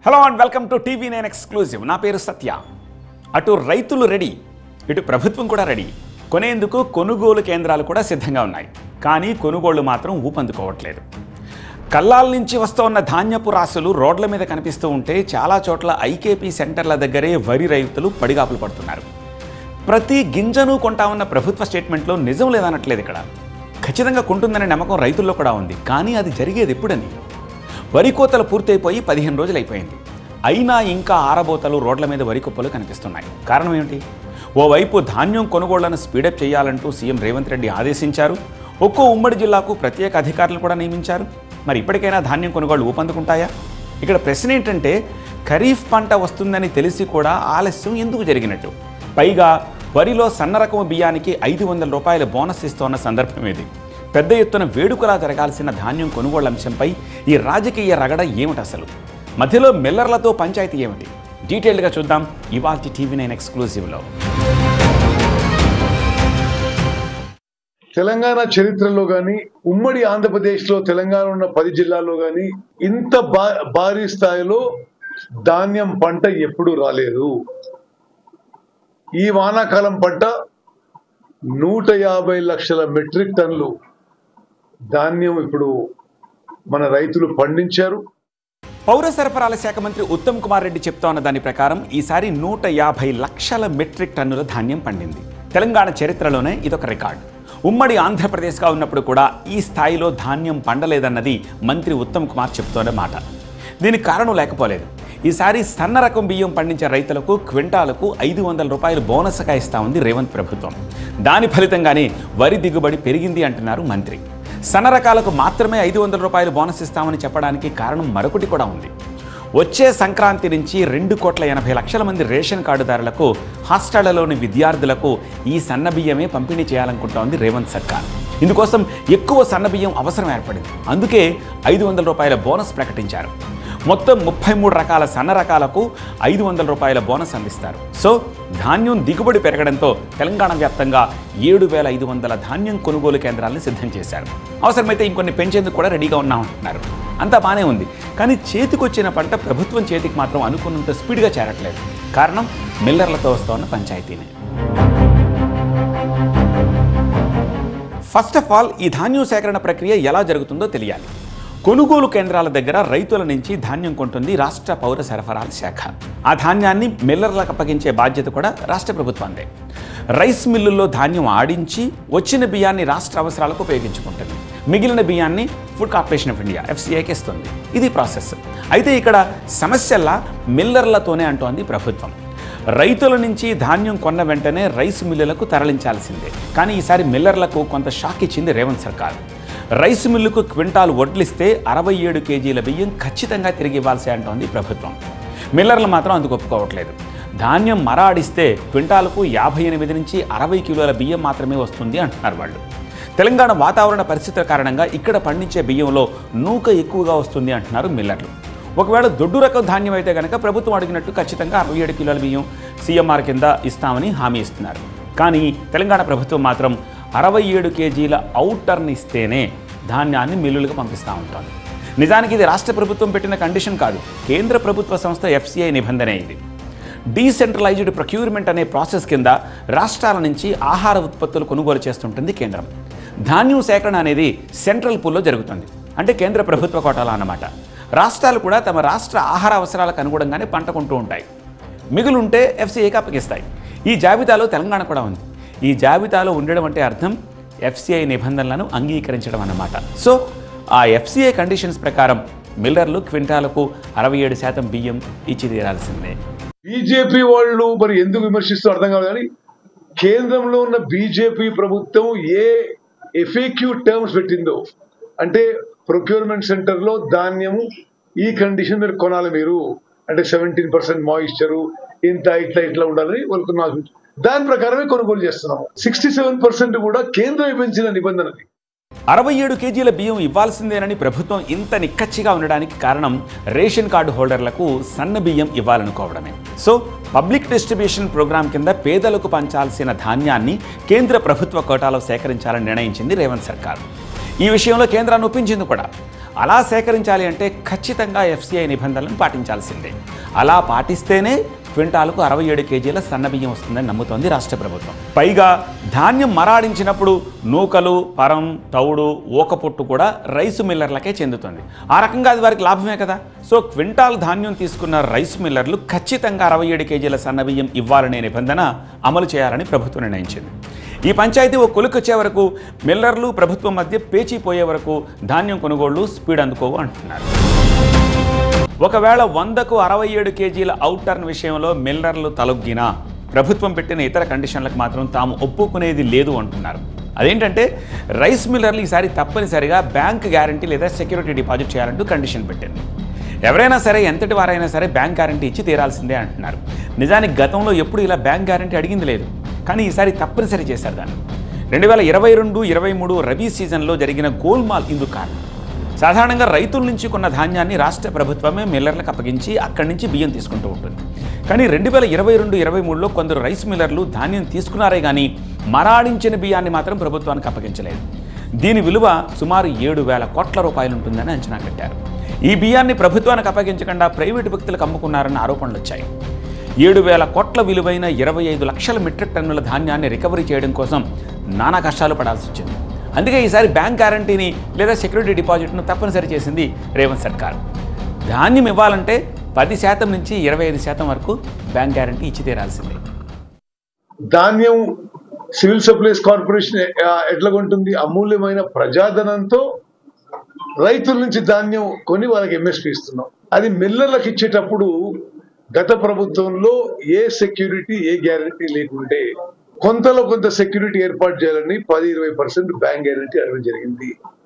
hello and welcome to TV nine exclusive నా పేరు సత్య అటు రైతులు రెడీ ఇటు ప్రభుత్వం కూడా రెడీ కొనేందుకు కొనుగోలు కేంద్రాలు కూడా సిద్ధంగా ఉన్నాయి కానీ కొనుగోళ్లు మాత్రం ఊపందుకోవట్లేదు కల్లాల నుంచి వస్తున్న ధాన్యపు రాసులు రోడ్ల మీద కనిపిస్తూ ఉంటే చాలా చోట్ల ఐకేపీ సెంటర్ల దగ్గరే వరి రైతులు పడిగాపులు పడుతున్నారు ప్రతి గింజను కొంటా ఉన్న ప్రభుత్వ స్టేట్మెంట్లో నిజం లేదనట్లేదు ఇక్కడ ఖచ్చితంగా కొంటుందనే నమ్మకం రైతుల్లో కూడా ఉంది కానీ అది జరిగేది ఎప్పుడని వరి కోతలు పూర్తయిపోయి పదిహేను రోజులు అయిపోయింది అయినా ఇంకా ఆరబోతలు రోడ్ల మీద వరి కుప్పలు కనిపిస్తున్నాయి కారణం ఏమిటి ఓవైపు ధాన్యం కొనుగోళ్లను స్పీడప్ చేయాలంటూ సీఎం రేవంత్ రెడ్డి ఆదేశించారు ఒక్కో ఉమ్మడి జిల్లాకు ప్రత్యేక అధికారులు కూడా నియమించారు మరి ఇప్పటికైనా ధాన్యం కొనుగోళ్లు ఊపందుకుంటాయా ఇక్కడ ప్రశ్న ఏంటంటే ఖరీఫ్ పంట వస్తుందని తెలిసి కూడా ఆలస్యం ఎందుకు జరిగినట్టు పైగా వరిలో సన్న రకం బియ్యానికి ఐదు వందల రూపాయల బోనస్ ఇస్తోన్న సందర్భం ఇది పెద్ద ఎత్తున వేడుకలా జరగాల్సిన ధాన్యం కొనుగోళ్ల అంశంపై ఈ రాజకీయ రగడ ఏమిటి అసలు మధ్యలో మిల్లర్లతో పంచాయతీ ఏమిటి డీటెయిల్డ్గా చూద్దాం ఇవాల్టి టీవీ నైన్ ఎక్స్క్లూజివ్లో తెలంగాణ చరిత్రలో గాని ఉమ్మడి ఆంధ్రప్రదేశ్ లో తెలంగాణ ఉన్న పది జిల్లాల్లో గాని ఇంత బా భారీ స్థాయిలో ధాన్యం పంట ఎప్పుడు రాలేదు ఈ వానాకాలం పంట నూట యాభై లక్షల మెట్రిక్ టన్నులు ధాన్యం ఇప్పుడు మన రైతులు పండించారు పౌర సరఫరాల శాఖ మంత్రి ఉత్తమ్ కుమార్ రెడ్డి చెప్తోన్న దాని ప్రకారం ఈసారి నూట యాభై లక్షల మెట్రిక్ టన్నుల ధాన్యం పండింది తెలంగాణ చరిత్రలోనే ఇదొక రికార్డ్ ఉమ్మడి ఆంధ్రప్రదేశ్గా ఉన్నప్పుడు కూడా ఈ స్థాయిలో ధాన్యం పండలేదన్నది మంత్రి ఉత్తమ్ కుమార్ చెప్తోన్న మాట దీనికి కారణం లేకపోలేదు ఈసారి సన్న రకం బియ్యం పండించే రైతులకు క్వింటాలకు ఐదు వందల రూపాయలు బోనస్గా ఇస్తా ఉంది రేవంత్ ప్రభుత్వం దాని ఫలితంగానే వరి దిగుబడి పెరిగింది అంటున్నారు మంత్రి సన్న రకాలకు మాత్రమే ఐదు వందల రూపాయలు బోనస్ ఇస్తామని చెప్పడానికి కారణం మరొకటి కూడా ఉంది వచ్చే సంక్రాంతి నుంచి రెండు కోట్ల ఎనభై లక్షల మంది రేషన్ కార్డుదారులకు హాస్టళ్లలోని విద్యార్థులకు ఈ సన్న బియ్యమే పంపిణీ చేయాలనుకుంటోంది రేవంత్ సర్కార్ ఇందుకోసం ఎక్కువ సన్న బియ్యం అవసరం ఏర్పడింది అందుకే ఐదు వందల రూపాయల బోనస్ ప్రకటించారు మొత్తం ముప్పై మూడు రకాల సన్న రకాలకు ఐదు వందల రూపాయల బోనస్ అందిస్తారు సో ధాన్యం దిగుబడి పెరగడంతో తెలంగాణ వ్యాప్తంగా ఏడు వేల ఐదు వందల ధాన్యం కొనుగోలు కేంద్రాలను సిద్ధం చేశారు అవసరమైతే ఇంకొన్ని పెంచేందుకు కూడా రెడీగా ఉన్నామంటున్నారు అంతా బాగానే ఉంది కానీ చేతికొచ్చిన పంట ప్రభుత్వం చేతికి మాత్రం అనుకున్నంత స్పీడ్గా చేరట్లేదు కారణం మిల్లర్లతో వస్తున్న పంచాయతీనే ఫస్ట్ ఆఫ్ ఆల్ ఈ ధాన్యం సేకరణ ప్రక్రియ ఎలా జరుగుతుందో తెలియాలి కొనుగోలు కేంద్రాల దగ్గర రైతుల నుంచి ధాన్యం కొంటుంది రాష్ట్ర పౌర సరఫరాల శాఖ ఆ ధాన్యాన్ని మిల్లర్లకు అప్పగించే బాధ్యత కూడా రాష్ట్ర ప్రభుత్వందే రైస్ మిల్లుల్లో ధాన్యం ఆడించి వచ్చిన బియ్యాన్ని రాష్ట్ర అవసరాలకు ఉపయోగించుకుంటుంది మిగిలిన బియ్యాన్ని ఫుడ్ కార్పొరేషన్ ఆఫ్ ఇండియా ఎఫ్సిఐకి ఇస్తుంది ఇది ప్రాసెస్ అయితే ఇక్కడ సమస్యల్లా మిల్లర్లతోనే అంటోంది ప్రభుత్వం రైతుల నుంచి ధాన్యం కొన్న వెంటనే రైస్ మిల్లులకు తరలించాల్సిందే కానీ ఈసారి మిల్లర్లకు కొంత షాక్ ఇచ్చింది రేవంత్ సర్కార్ రైస్ మిల్లుకు క్వింటాల్ వడ్లిస్తే అరవై ఏడు కేజీల బియ్యం ఖచ్చితంగా తిరిగి ఇవ్వాల్సి అంటోంది ప్రభుత్వం మిల్లర్లు మాత్రం అందుకు ఒప్పుకోవట్లేదు ధాన్యం మరాడిస్తే క్వింటాలకు యాభై ఎనిమిది నుంచి అరవై కిలోల బియ్యం మాత్రమే వస్తుంది అంటున్నారు వాళ్ళు తెలంగాణ వాతావరణ పరిస్థితుల కారణంగా ఇక్కడ పండించే బియ్యంలో నూక ఎక్కువగా వస్తుంది అంటున్నారు మిల్లర్లు ఒకవేళ దొడ్డు రకం ధాన్యం అయితే కనుక ప్రభుత్వం అడిగినట్టు ఖచ్చితంగా అరవై ఏడు కిలోల బియ్యం సీఎంఆర్ కింద ఇస్తామని హామీ ఇస్తున్నారు కానీ తెలంగాణ ప్రభుత్వం మాత్రం అరవై ఏడు కేజీల అవుటర్ని ఇస్తేనే ధాన్యాన్ని మిల్లులకు పంపిస్తూ ఉంటుంది నిజానికి ఇది రాష్ట్ర ప్రభుత్వం పెట్టిన కండిషన్ కాదు కేంద్ర ప్రభుత్వ సంస్థ ఎఫ్సిఐ నిబంధనే ఇది డీసెంట్రలైజ్డ్ ప్రొక్యూర్మెంట్ అనే ప్రాసెస్ కింద రాష్ట్రాల నుంచి ఆహార ఉత్పత్తులు కొనుగోలు చేస్తుంటుంది కేంద్రం ధాన్యం సేకరణ అనేది సెంట్రల్ పూల్లో జరుగుతుంది అంటే కేంద్ర ప్రభుత్వ కోటాలో అన్నమాట రాష్ట్రాలు కూడా తమ రాష్ట్ర ఆహార అవసరాలకు అనుగుణంగానే పంట కొంటూ ఉంటాయి మిగులుంటే ఎఫ్సీఐకి అప్పగిస్తాయి ఈ జాబితాలో తెలంగాణ కూడా ఉంది ఈ జాబితాలో ఉండడం అంటే అర్థం ఎఫ్సిఐ నిబంధనలను అంగీకరించడం అన్నమాట సో ఆ ఎఫ్సిఐ కండిషన్స్ ప్రకారం మిల్లర్లు క్వింటాలకు అరవై ఏడు శాతం బియ్యం ఇచ్చి తీరాల్సిందే బీజేపీ వాళ్ళు మరి ఎందుకు విమర్శిస్తూ అర్థం కాదు కానీ కేంద్రంలో ఉన్న బీజేపీ ప్రభుత్వం ఏ ఎఫేక్యూ టర్మ్స్ పెట్టిందో అంటే ప్రొక్యూర్మెంట్ సెంటర్ లో ధాన్యము ఈ కండిషన్ మీరు కొనాలి మీరు అంటే సెవెంటీన్ పర్సెంట్ మాయిశ్చరు ఇంత ఇట్లా ఇట్లా ఉండాలని వాళ్ళకు నాకు దాని ప్రకారమే కొనుగోలు చేస్తున్నాం సిక్స్టీ సెవెన్ పర్సెంట్ కూడా కేంద్రం పెంచిన నిబంధనది అరవై ఏడు కేజీల బియ్యం ఇవ్వాల్సిందేనని ప్రభుత్వం ఇంత నిక్కచ్చిగా ఉండడానికి కారణం రేషన్ కార్డు హోల్డర్లకు సన్న బియ్యం ఇవ్వాలనుకోవడమే సో పబ్లిక్ డిస్ట్రిబ్యూషన్ ప్రోగ్రాం కింద పేదలకు పంచాల్సిన ధాన్యాన్ని కేంద్ర ప్రభుత్వ కోటాలో సేకరించాలని నిర్ణయించింది రేవంత్ సర్కార్ ఈ విషయంలో కేంద్రాన్ని ఒప్పించింది కూడా అలా సేకరించాలి అంటే ఖచ్చితంగా ఎఫ్సిఐ నిబంధనలను పాటించాల్సిందే అలా పాటిస్తేనే క్వింటాలకు అరవై ఏడు కేజీల సన్నబియ్యం వస్తుందని నమ్ముతోంది రాష్ట్ర ప్రభుత్వం పైగా ధాన్యం మరాడించినప్పుడు నూకలు పరం తౌడు ఊకపొట్టు కూడా రైసు మిల్లర్లకే చెందుతుంది ఆ రకంగా అది వారికి లాభమే కదా సో క్వింటాల్ ధాన్యం తీసుకున్న రైస్ మిల్లర్లు ఖచ్చితంగా అరవై ఏడు కేజీల సన్నబియ్యం ఇవ్వాలనే నిబంధన అమలు చేయాలని ప్రభుత్వం నిర్ణయించింది ఈ పంచాయతీ ఓ కొలుకొచ్చే వరకు మిల్లర్లు ప్రభుత్వం మధ్య పేచీపోయే వరకు ధాన్యం కొనుగోళ్లు స్పీడ్ అందుకోవు అంటున్నారు ఒకవేళ వందకు అరవై ఏడు కేజీల అవుటర్న్ విషయంలో మిల్లర్లు తలొగ్గినా ప్రభుత్వం పెట్టిన ఇతర కండిషన్లకు మాత్రం తాము ఒప్పుకునేది లేదు అంటున్నారు అదేంటంటే రైస్ మిల్లర్లు ఈసారి తప్పనిసరిగా బ్యాంక్ గ్యారంటీ లేదా సెక్యూరిటీ డిపాజిట్ చేయాలంటూ కండిషన్ పెట్టింది ఎవరైనా సరే ఎంతటి వారైనా సరే బ్యాంక్ గ్యారంటీ ఇచ్చి తీరాల్సిందే అంటున్నారు నిజానికి గతంలో ఎప్పుడు ఇలా బ్యాంక్ గ్యారంటీ అడిగింది లేదు కానీ ఈసారి తప్పనిసరి చేశారు దాన్ని రెండు వేల ఇరవై రెండు ఇరవై మూడు రబీ సీజన్లో జరిగిన గోల్మాల్ ఇందుకు కారణం సాధారణంగా రైతుల నుంచి కొన్న ధాన్యాన్ని రాష్ట్ర ప్రభుత్వమే మిల్లర్లకు అప్పగించి అక్కడి నుంచి బియ్యం తీసుకుంటూ ఉంటుంది కానీ రెండు వేల ఇరవై రెండు ఇరవై మూడులో కొందరు రైస్ మిల్లర్లు ధాన్యం తీసుకున్నారే కానీ మరాడించిన బియ్యాన్ని మాత్రం ప్రభుత్వానికి అప్పగించలేదు దీని విలువ సుమారు ఏడు వేల కోట్ల రూపాయలు ఉంటుందని అంచనా కట్టారు ఈ బియ్యాన్ని ప్రభుత్వానికి అప్పగించకుండా ప్రైవేటు వ్యక్తులకు అమ్ముకున్నారన్న ఆరోపణలు వచ్చాయి ఏడు వేల కోట్ల విలువైన ఇరవై ఐదు లక్షల మెట్రిక్ టన్నుల ధాన్యాన్ని రికవరీ చేయడం కోసం నానా కష్టాలు పడాల్సి వచ్చింది అందుకే ఈసారి బ్యాంక్ గ్యారంటీని లేదా సెక్యూరిటీ డిపాజిట్ను తప్పనిసరి చేసింది రేవంత్ సర్కార్ ధాన్యం ఇవ్వాలంటే పది శాతం నుంచి ఇరవై ఐదు శాతం వరకు బ్యాంక్ గ్యారంటీ ఇచ్చి తీరాల్సిందే ధాన్యం సివిల్ సప్లైస్ కార్పొరేషన్ ఆ, ఎట్లా కొంటుంది అమూల్యమైన ప్రజాధనంతో రైతుల నుంచి ధాన్యం కొని వాళ్ళకి ఎంఎస్పి ఇస్తున్నాం అది మిల్లర్లకు ఇచ్చేటప్పుడు గత ప్రభుత్వంలో ఏ సెక్యూరిటీ ఏ గ్యారంటీ లేకుంటే కొంతలో కొంత సెక్యూరిటీ ఏర్పాటు చేయాలని పది ఇరవై పర్సెంట్ బ్యాంక్ గ్యారంటీ అడగడం జరిగింది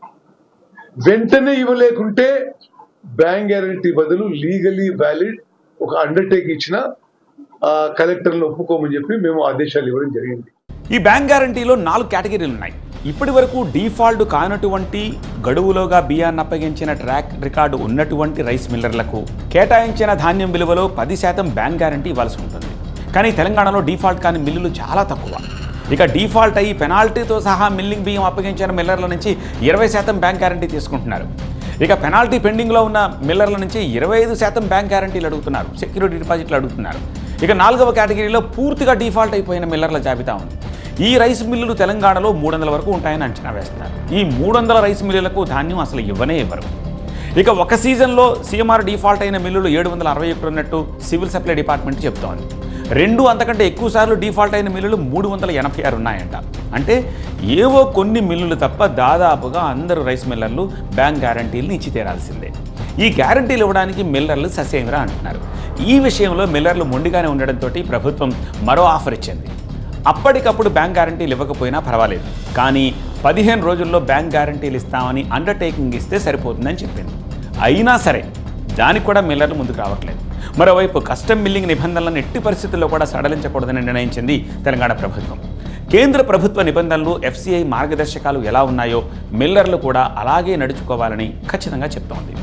వెంటనే ఇవ్వలేకుంటే బ్యాంక్ గ్యారంటీ బదులు లీగలీ వ్యాలిడ్ ఒక అండర్టేక్ ఇచ్చిన కలెక్టర్లను ఒప్పుకోమని చెప్పి మేము ఆదేశాలు ఇవ్వడం జరిగింది ఈ బ్యాంక్ గ్యారంటీలో నాలుగు కేటగిరీలు ఉన్నాయి ఇప్పటి వరకు డీఫాల్ట్ కానటువంటి గడువులోగా బియ్యాన్ని అప్పగించిన ట్రాక్ రికార్డు ఉన్నటువంటి రైస్ మిల్లర్లకు కేటాయించిన ధాన్యం విలువలో పది శాతం బ్యాంక్ గ్యారంటీ ఇవ్వాల్సి ఉంటుంది కానీ తెలంగాణలో డీఫాల్ట్ కాని మిల్లులు చాలా తక్కువ ఇక డీఫాల్ట్ అయ్యి పెనాల్టీతో సహా మిల్లింగ్ బియ్యం అప్పగించిన మిల్లర్ల నుంచి ఇరవై శాతం బ్యాంక్ గ్యారంటీ తీసుకుంటున్నారు ఇక పెనాల్టీ పెండింగ్లో ఉన్న మిల్లర్ల నుంచి ఇరవై ఐదు శాతం బ్యాంక్ గ్యారంటీలు అడుగుతున్నారు సెక్యూరిటీ డిపాజిట్లు అడుగుతున్నారు ఇక నాలుగవ కేటగిరీలో పూర్తిగా డిఫాల్ట్ అయిపోయిన మిల్లర్ల జాబితా ఉంది ఈ రైస్ మిల్లులు తెలంగాణలో మూడు వందల వరకు ఉంటాయని అంచనా వేస్తున్నారు ఈ మూడు వందల రైస్ మిల్లులకు ధాన్యం అసలు ఇవ్వనే ఇవ్వరు ఇక ఒక సీజన్లో సీఎంఆర్ డిఫాల్ట్ అయిన మిల్లులు ఏడు వందల అరవై ఒకటి ఉన్నట్టు సివిల్ సప్లై డిపార్ట్మెంట్ చెప్తోంది రెండు అంతకంటే ఎక్కువ సార్లు డిఫాల్ట్ అయిన మిల్లులు మూడు వందల ఎనభై ఆరు ఉన్నాయంట అంటే ఏవో కొన్ని మిల్లులు తప్ప దాదాపుగా అందరూ రైస్ మిల్లర్లు బ్యాంక్ గ్యారంటీలను ఇచ్చి తీరాల్సిందే ఈ గ్యారంటీలు ఇవ్వడానికి మిల్లర్లు ససేమిరా అంటున్నారు ఈ విషయంలో మిల్లర్లు మొండిగానే ఉండడంతో ప్రభుత్వం మరో ఆఫర్ ఇచ్చింది అప్పటికప్పుడు బ్యాంక్ గ్యారంటీలు ఇవ్వకపోయినా పర్వాలేదు కానీ పదిహేను రోజుల్లో బ్యాంక్ గ్యారంటీలు ఇస్తామని అండర్టేకింగ్ ఇస్తే సరిపోతుందని చెప్పింది అయినా సరే దానికి కూడా మిల్లర్లు ముందుకు రావట్లేదు మరోవైపు కస్టమ్ మిల్లింగ్ నిబంధనలను ఎట్టి పరిస్థితుల్లో కూడా సడలించకూడదని నిర్ణయించింది తెలంగాణ ప్రభుత్వం కేంద్ర ప్రభుత్వ నిబంధనలు ఎఫ్సిఐ మార్గదర్శకాలు ఎలా ఉన్నాయో మిల్లర్లు కూడా అలాగే నడుచుకోవాలని ఖచ్చితంగా చెప్తోంది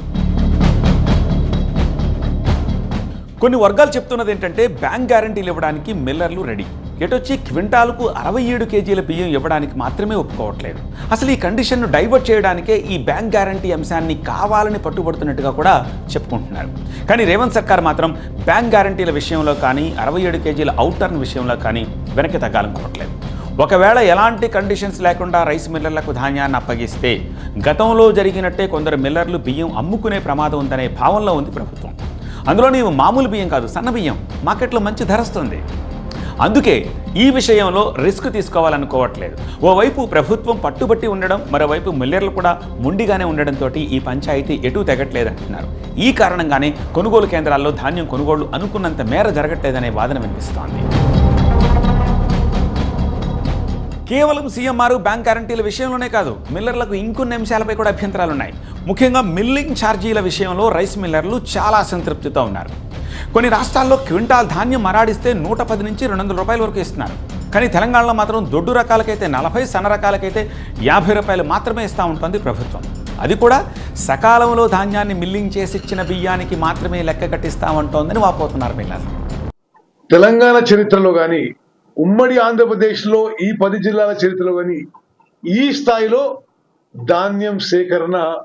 కొన్ని వర్గాలు చెప్తున్నది ఏంటంటే బ్యాంక్ గ్యారంటీలు ఇవ్వడానికి మిల్లర్లు రెడీ ఎటొచ్చి క్వింటాలకు అరవై ఏడు కేజీల బియ్యం ఇవ్వడానికి మాత్రమే ఒప్పుకోవట్లేదు అసలు ఈ కండిషన్ను డైవర్ట్ చేయడానికే ఈ బ్యాంక్ గ్యారంటీ అంశాన్ని కావాలని పట్టుబడుతున్నట్టుగా కూడా చెప్పుకుంటున్నారు కానీ రేవంత్ సర్కార్ మాత్రం బ్యాంక్ గ్యారంటీల విషయంలో కానీ అరవై ఏడు కేజీల అవుటర్న్ విషయంలో కానీ వెనక్కి తగ్గాలనుకోవట్లేదు ఒకవేళ ఎలాంటి కండిషన్స్ లేకుండా రైస్ మిల్లర్లకు ధాన్యాన్ని అప్పగిస్తే గతంలో జరిగినట్టే కొందరు మిల్లర్లు బియ్యం అమ్ముకునే ప్రమాదం ఉందనే భావనలో ఉంది ప్రభుత్వం అందులో నీవు మామూలు బియ్యం కాదు సన్న బియ్యం మార్కెట్లో మంచి ధర వస్తుంది అందుకే ఈ విషయంలో రిస్క్ తీసుకోవాలనుకోవట్లేదు ఓవైపు ప్రభుత్వం పట్టుబట్టి ఉండడం మరోవైపు మిల్లర్లు కూడా ముండిగానే ఉండడంతో ఈ పంచాయతీ ఎటూ తెగట్లేదంటున్నారు ఈ కారణంగానే కొనుగోలు కేంద్రాల్లో ధాన్యం కొనుగోళ్లు అనుకున్నంత మేర జరగట్లేదనే వాదన వినిపిస్తోంది కేవలం సీఎంఆర్ బ్యాంక్ గ్యారంటీల విషయంలోనే కాదు మిల్లర్లకు ఇంకొన్ని అంశాలపై కూడా అభ్యంతరాలు ఉన్నాయి ముఖ్యంగా మిల్లింగ్ ఛార్జీల విషయంలో రైస్ మిల్లర్లు చాలా అసంతృప్తితో ఉన్నారు కొన్ని రాష్ట్రాల్లో క్వింటాల్ ధాన్యం మరాడిస్తే నూట పది నుంచి రెండు వందల రూపాయల వరకు ఇస్తున్నారు కానీ తెలంగాణలో మాత్రం దొడ్డు రకాలకైతే నలభై సన్న రకాలకైతే యాభై రూపాయలు మాత్రమే ఇస్తూ ఉంటుంది ప్రభుత్వం అది కూడా సకాలంలో ధాన్యాన్ని మిల్లింగ్ చేసి ఇచ్చిన బియ్యానికి మాత్రమే లెక్క కట్టిస్తామంటోందని వాపోతున్నారు మిల్లర్లు తెలంగాణ చరిత్రలో కానీ ఉమ్మడి ఆంధ్రప్రదేశ్లో ఈ పది జిల్లాల చరిత్రలో కానీ ఈ స్థాయిలో ధాన్యం సేకరణ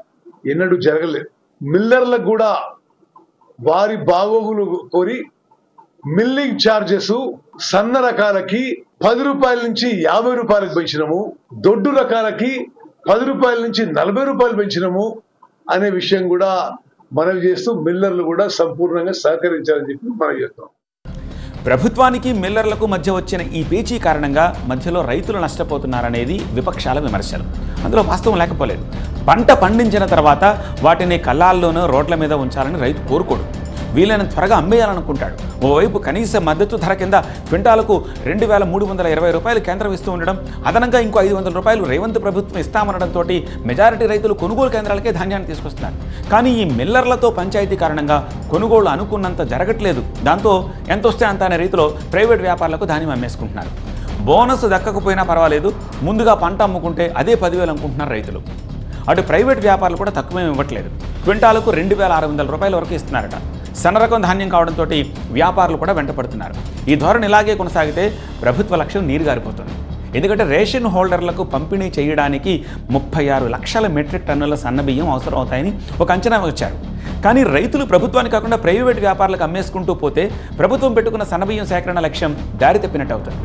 ఎన్నడూ జరగలేదు మిల్లర్లకు కూడా వారి బాగోగులు కోరి మిల్లింగ్ ఛార్జెస్ సన్న రకాలకి పది రూపాయల నుంచి యాభై రూపాయలకు పెంచినము దొడ్డు రకాలకి పది రూపాయల నుంచి నలభై రూపాయలు పెంచినము అనే విషయం కూడా మనవి చేస్తూ మిల్లర్లు కూడా సంపూర్ణంగా సహకరించాలని చెప్పి మనం చేస్తాం ప్రభుత్వానికి మిల్లర్లకు మధ్య వచ్చిన ఈ పేచీ కారణంగా మధ్యలో రైతులు నష్టపోతున్నారనేది విపక్షాల విమర్శలు అందులో వాస్తవం లేకపోలేదు పంట పండించిన తర్వాత వాటిని కళ్ళాల్లోనూ రోడ్ల మీద ఉంచాలని రైతు కోరుకోడు వీలైన త్వరగా అమ్మేయాలనుకుంటాడు ఓవైపు కనీస మద్దతు ధర కింద క్వింటాలకు రెండు వేల మూడు వందల ఇరవై రూపాయలు కేంద్రం ఇస్తూ ఉండడం అదనంగా ఇంకో ఐదు వందల రూపాయలు రేవంత్ ప్రభుత్వం ఇస్తామనడంతో మెజారిటీ రైతులు కొనుగోలు కేంద్రాలకే ధాన్యాన్ని తీసుకొస్తున్నారు కానీ ఈ మిల్లర్లతో పంచాయతీ కారణంగా కొనుగోలు అనుకున్నంత జరగట్లేదు దాంతో ఎంత వస్తే అంత అనే రీతిలో ప్రైవేట్ వ్యాపారులకు ధాన్యం అమ్మేసుకుంటున్నారు బోనస్ దక్కకపోయినా పర్వాలేదు ముందుగా పంట అమ్ముకుంటే అదే పదివేలు అనుకుంటున్నారు రైతులు అటు ప్రైవేట్ వ్యాపారులు కూడా తక్కువేం ఇవ్వట్లేదు క్వింటాలకు రెండు వేల ఆరు వందల రూపాయల వరకు ఇస్తున్నారట సన్న రకం ధాన్యం కావడంతో వ్యాపారులు కూడా వెంటపడుతున్నారు ఈ ధోరణి ఇలాగే కొనసాగితే ప్రభుత్వ లక్ష్యం నీరుగారిపోతుంది ఎందుకంటే రేషన్ హోల్డర్లకు పంపిణీ చేయడానికి ముప్పై ఆరు లక్షల మెట్రిక్ టన్నుల సన్నబియ్యం అవసరం అవుతాయని ఒక అంచనా వచ్చారు కానీ రైతులు ప్రభుత్వానికి కాకుండా ప్రైవేట్ వ్యాపారులకు అమ్మేసుకుంటూ పోతే ప్రభుత్వం పెట్టుకున్న సన్నబియ్యం సేకరణ లక్ష్యం దారి తప్పినట్టు అవుతుంది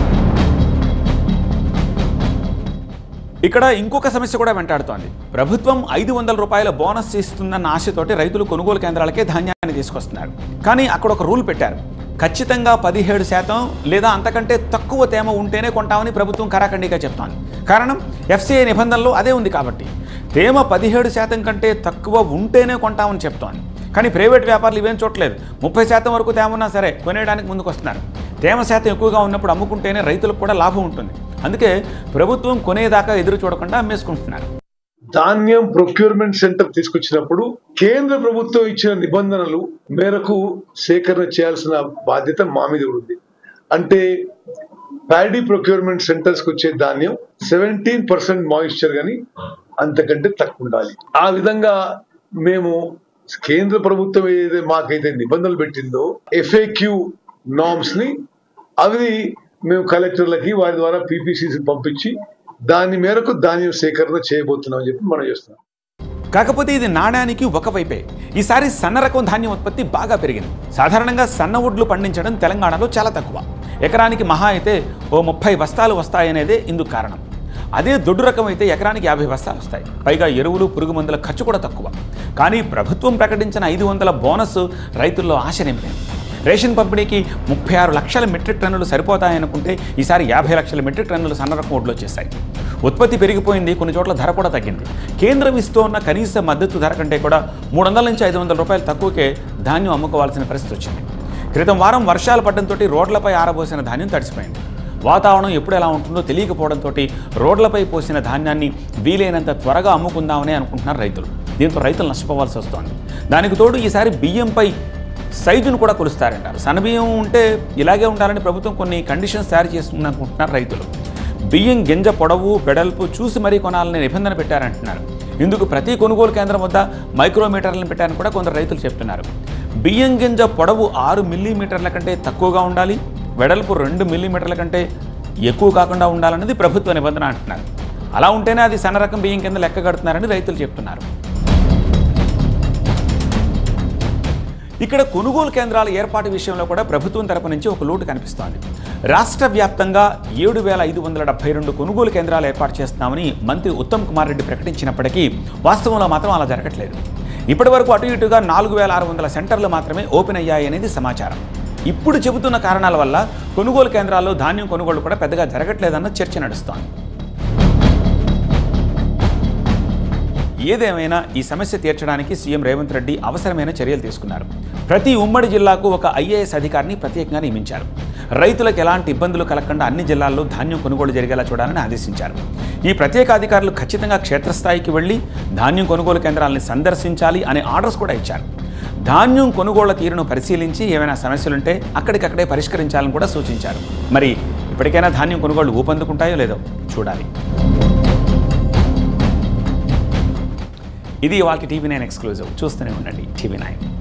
ఇక్కడ ఇంకొక సమస్య కూడా వెంటాడుతోంది ప్రభుత్వం ఐదు వందల రూపాయల బోనస్ ఇస్తుందన్న ఆశతోటి రైతులు కొనుగోలు కేంద్రాలకే ధాన్యాన్ని తీసుకొస్తున్నారు కానీ అక్కడ ఒక రూల్ పెట్టారు ఖచ్చితంగా పదిహేడు శాతం లేదా అంతకంటే తక్కువ తేమ ఉంటేనే కొంటామని ప్రభుత్వం కరాఖండిగా చెప్తోంది కారణం ఎఫ్సిఐ నిబంధనలు అదే ఉంది కాబట్టి తేమ పదిహేడు శాతం కంటే తక్కువ ఉంటేనే కొంటామని చెప్తోంది కానీ ప్రైవేట్ వ్యాపారులు ఇవేం చూడలేదు ముప్పై శాతం వరకు తేమ ఉన్నా సరే కొనేయడానికి ముందుకు వస్తున్నారు తేమ శాతం ఎక్కువగా ఉన్నప్పుడు అమ్ముకుంటేనే రైతులకు కూడా లాభం ఉంటుంది అందుకే ప్రభుత్వం కొనేదాకా ఎదురు చూడకుండా అమ్మేసుకుంటున్నారు ధాన్యం ప్రొక్యూర్మెంట్ సెంటర్ తీసుకొచ్చినప్పుడు కేంద్ర ప్రభుత్వం ఇచ్చిన నిబంధనలు మేరకు సేకరణ చేయాల్సిన బాధ్యత మా మీద కూడా ఉంది అంటే ప్యాడీ ప్రొక్యూర్మెంట్ సెంటర్స్ కి వచ్చే ధాన్యం సెవెంటీన్ పర్సెంట్ మాయిశ్చర్ గాని అంతకంటే తక్కువ ఉండాలి ఆ విధంగా మేము కేంద్ర ప్రభుత్వం ఏదైతే మాకైతే నిబంధనలు పెట్టిందో ఎఫ్ఏక్యూ నామ్స్ ని అవి మేము కలెక్టర్లకి వారి ద్వారా పీపీసీసీ పంపించి దాని మేరకు ధాన్యం సేకరణ చేయబోతున్నాం అని చెప్పి మనం చేస్తున్నాం కాకపోతే ఇది నాణ్యానికి ఒకవైపే ఈసారి సన్న రకం ధాన్యం ఉత్పత్తి బాగా పెరిగింది సాధారణంగా సన్న వడ్లు పండించడం తెలంగాణలో చాలా తక్కువ ఎకరానికి మహా అయితే ఓ ముప్పై బస్తాలు వస్తాయనేదే ఇందుకు కారణం అదే దొడ్డు రకం అయితే ఎకరానికి యాభై బస్తాలు వస్తాయి పైగా ఎరువులు పురుగు మందుల ఖర్చు కూడా తక్కువ కానీ ప్రభుత్వం ప్రకటించిన ఐదు వందల బోనస్ రైతుల్లో ఆశ నింపింది రేషన్ పంపిణీకి ముప్పై ఆరు లక్షల మెట్రిక్ టన్నులు సరిపోతాయనుకుంటే ఈసారి యాభై లక్షల మెట్రిక్ టన్నులు సన్న రకం వడ్లు వచ్చేసాయి ఉత్పత్తి పెరిగిపోయింది కొన్ని చోట్ల ధర కూడా తగ్గింది కేంద్రం ఇస్తోన్న కనీస మద్దతు ధర కంటే కూడా మూడు వందల నుంచి ఐదు వందల రూపాయలు తక్కువకే ధాన్యం అమ్ముకోవాల్సిన పరిస్థితి వచ్చింది క్రితం వారం వర్షాలు పడడంతో రోడ్లపై ఆరబోసిన ధాన్యం తడిసిపోయింది వాతావరణం ఎప్పుడు ఎలా ఉంటుందో తెలియకపోవడంతో రోడ్లపై పోసిన ధాన్యాన్ని వీలైనంత త్వరగా అమ్ముకుందామని అనుకుంటున్నారు రైతులు దీంతో రైతులు నష్టపోవాల్సి వస్తోంది దానికి తోడు ఈసారి బియ్యంపై సైజును కూడా కొలుస్తారంటారు సన్నబియ్యం ఉంటే ఇలాగే ఉండాలని ప్రభుత్వం కొన్ని కండిషన్స్ తయారు చేస్తుంది అనుకుంటున్నారు రైతులు బియ్యం గింజ పొడవు వెడల్పు చూసి మరీ కొనాలని నిబంధన పెట్టారంటున్నారు ఇందుకు ప్రతి కొనుగోలు కేంద్రం వద్ద మైక్రోమీటర్లను పెట్టారని కూడా కొందరు రైతులు చెప్తున్నారు బియ్యం గింజ పొడవు ఆరు మిల్లీమీటర్ల కంటే తక్కువగా ఉండాలి వెడల్పు రెండు మిల్లీమీటర్ల కంటే ఎక్కువ కాకుండా ఉండాలన్నది ప్రభుత్వ నిబంధన అంటున్నారు అలా ఉంటేనే అది సన్న రకం బియ్యం కింద లెక్క కడుతున్నారని రైతులు చెప్తున్నారు ఇక్కడ కొనుగోలు కేంద్రాల ఏర్పాటు విషయంలో కూడా ప్రభుత్వం తరపు నుంచి ఒక లోటు కనిపిస్తోంది రాష్ట్ర వ్యాప్తంగా ఏడు వేల ఐదు వందల డెబ్బై రెండు కొనుగోలు కేంద్రాలు ఏర్పాటు చేస్తున్నామని మంత్రి ఉత్తమ్ కుమార్ రెడ్డి ప్రకటించినప్పటికీ వాస్తవంలో మాత్రం అలా జరగట్లేదు ఇప్పటి వరకు అటు ఇటుగా నాలుగు వేల ఆరు వందల సెంటర్లు మాత్రమే ఓపెన్ అయ్యాయనేది సమాచారం ఇప్పుడు చెబుతున్న కారణాల వల్ల కొనుగోలు కేంద్రాల్లో ధాన్యం కొనుగోలు కూడా పెద్దగా జరగట్లేదన్న చర్చ నడుస్తోంది ఏదేమైనా ఈ సమస్య తీర్చడానికి సీఎం రేవంత్ రెడ్డి అవసరమైన చర్యలు తీసుకున్నారు ప్రతి ఉమ్మడి జిల్లాకు ఒక ఐఏఎస్ అధికారిని ప్రత్యేకంగా నియమించారు రైతులకు ఎలాంటి ఇబ్బందులు కలగకుండా అన్ని జిల్లాల్లో ధాన్యం కొనుగోలు జరిగేలా చూడాలని ఆదేశించారు ఈ ప్రత్యేక అధికారులు ఖచ్చితంగా క్షేత్రస్థాయికి వెళ్లి ధాన్యం కొనుగోలు కేంద్రాలను సందర్శించాలి అనే ఆర్డర్స్ కూడా ఇచ్చారు ధాన్యం కొనుగోళ్ల తీరును పరిశీలించి ఏమైనా సమస్యలుంటే అక్కడికక్కడే పరిష్కరించాలని కూడా సూచించారు మరి ఇప్పటికైనా ధాన్యం కొనుగోళ్లు ఊపందుకుంటాయో లేదో చూడాలి ఇది వాళ్ళకి టీవీ నైన్ ఎక్స్క్లూజివ్ చూస్తూనే ఉండండి టీవీ నైన్